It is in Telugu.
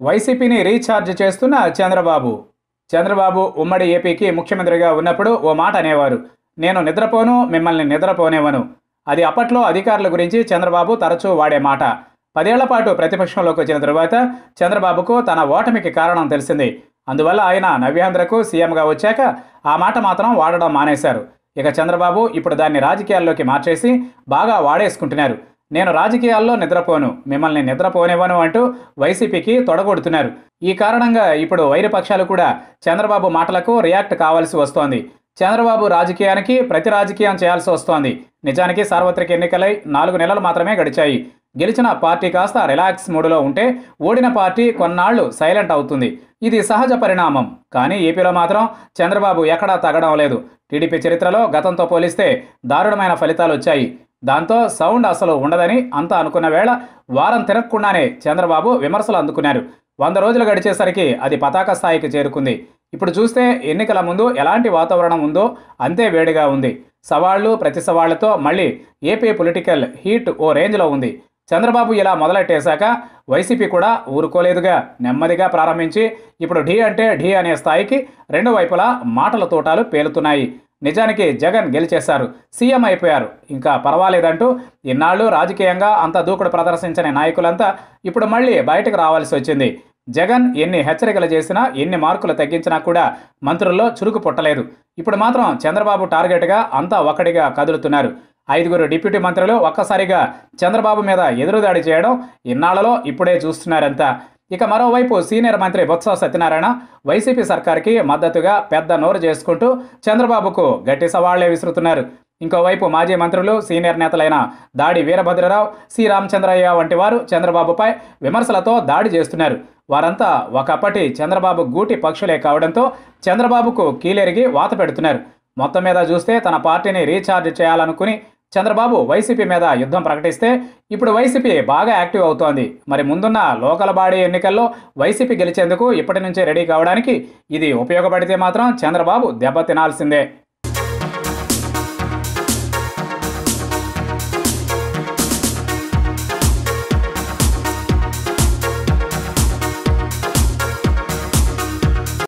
వైసీపీని రీఛార్జ్ చేస్తున్న చంద్రబాబు చంద్రబాబు ఉమ్మడి ఏపీకి ముఖ్యమంత్రిగా ఉన్నప్పుడు ఓ మాట అనేవారు నేను నిద్రపోను మిమ్మల్ని నిద్రపోనేవను అది అప్పట్లో అధికారుల గురించి చంద్రబాబు తరచూ వాడే మాట పదేళ్ల పాటు ప్రతిపక్షంలోకి వచ్చిన తరువాత చంద్రబాబుకు తన ఓటమికి కారణం తెలిసింది అందువల్ల ఆయన నవ్యాంధ్రకు సీఎంగా వచ్చాక ఆ మాట మాత్రం వాడడం మానేశారు ఇక చంద్రబాబు ఇప్పుడు దాన్ని రాజకీయాల్లోకి మార్చేసి బాగా వాడేసుకుంటున్నారు నేను రాజకీయాల్లో నిద్రపోను మిమ్మల్ని నిద్రపోనివ్వను అంటూ వైసీపీకి తొడగొడుతున్నారు ఈ కారణంగా ఇప్పుడు వైరపక్షాలు కూడా చంద్రబాబు మాటలకు రియాక్ట్ కావాల్సి వస్తోంది చంద్రబాబు రాజకీయానికి ప్రతి రాజకీయం చేయాల్సి వస్తోంది నిజానికి సార్వత్రిక ఎన్నికలై నాలుగు నెలలు మాత్రమే గడిచాయి గెలిచిన పార్టీ కాస్త రిలాక్స్ మూడులో ఉంటే ఓడిన పార్టీ కొన్నాళ్లు సైలెంట్ అవుతుంది ఇది సహజ పరిణామం కానీ ఏపీలో మాత్రం చంద్రబాబు ఎక్కడా తగ్గడం లేదు టీడీపీ చరిత్రలో గతంతో పోలిస్తే దారుణమైన ఫలితాలు వచ్చాయి దాంతో సౌండ్ అసలు ఉండదని అంతా అనుకున్న వేళ వారం తిరగకుండానే చంద్రబాబు విమర్శలు అందుకున్నారు వంద రోజులు గడిచేసరికి అది పతాక స్థాయికి చేరుకుంది ఇప్పుడు చూస్తే ఎన్నికల ముందు ఎలాంటి వాతావరణం ఉందో అంతే వేడిగా ఉంది సవాళ్లు ప్రతి సవాళ్లతో మళ్ళీ ఏపీ పొలిటికల్ హీట్ ఓ రేంజ్లో ఉంది చంద్రబాబు ఇలా మొదలెట్టేశాక వైసీపీ కూడా ఊరుకోలేదుగా నెమ్మదిగా ప్రారంభించి ఇప్పుడు ఢీ అంటే ఢీ అనే స్థాయికి రెండు వైపులా మాటల తోటాలు పేలుతున్నాయి నిజానికి జగన్ గెలిచేశారు సీఎం అయిపోయారు ఇంకా పర్వాలేదంటూ ఇన్నాళ్ళు రాజకీయంగా అంత దూకుడు ప్రదర్శించని నాయకులంతా ఇప్పుడు మళ్ళీ బయటకు రావాల్సి వచ్చింది జగన్ ఎన్ని హెచ్చరికలు చేసినా ఎన్ని మార్కులు తగ్గించినా కూడా మంత్రుల్లో చురుకు పుట్టలేదు ఇప్పుడు మాత్రం చంద్రబాబు టార్గెట్గా అంతా ఒక్కడిగా కదులుతున్నారు ఐదుగురు డిప్యూటీ మంత్రులు ఒక్కసారిగా చంద్రబాబు మీద ఎదురుదాడి చేయడం ఇన్నాళ్లలో ఇప్పుడే చూస్తున్నారంతా ఇక మరోవైపు సీనియర్ మంత్రి బొత్స సత్యనారాయణ వైసీపీ సర్కార్కి మద్దతుగా పెద్ద నోరు చేసుకుంటూ చంద్రబాబుకు గట్టి సవాళ్లే విసురుతున్నారు ఇంకోవైపు మాజీ మంత్రులు సీనియర్ నేతలైన దాడి వీరభద్రరావు సి రామచంద్రయ్య వంటి వారు చంద్రబాబుపై విమర్శలతో దాడి చేస్తున్నారు వారంతా ఒకప్పటి చంద్రబాబు గూటి పక్షులే కావడంతో చంద్రబాబుకు కీలెరిగి వాత పెడుతున్నారు మొత్తం మీద చూస్తే తన పార్టీని రీఛార్జ్ చేయాలనుకుని చంద్రబాబు వైసీపీ మీద యుద్ధం ప్రకటిస్తే ఇప్పుడు వైసీపీ బాగా యాక్టివ్ అవుతోంది మరి ముందున్న లోకల్ బాడీ ఎన్నికల్లో వైసీపీ గెలిచేందుకు ఇప్పటి నుంచే రెడీ కావడానికి ఇది ఉపయోగపడితే మాత్రం చంద్రబాబు దెబ్బ తినాల్సిందే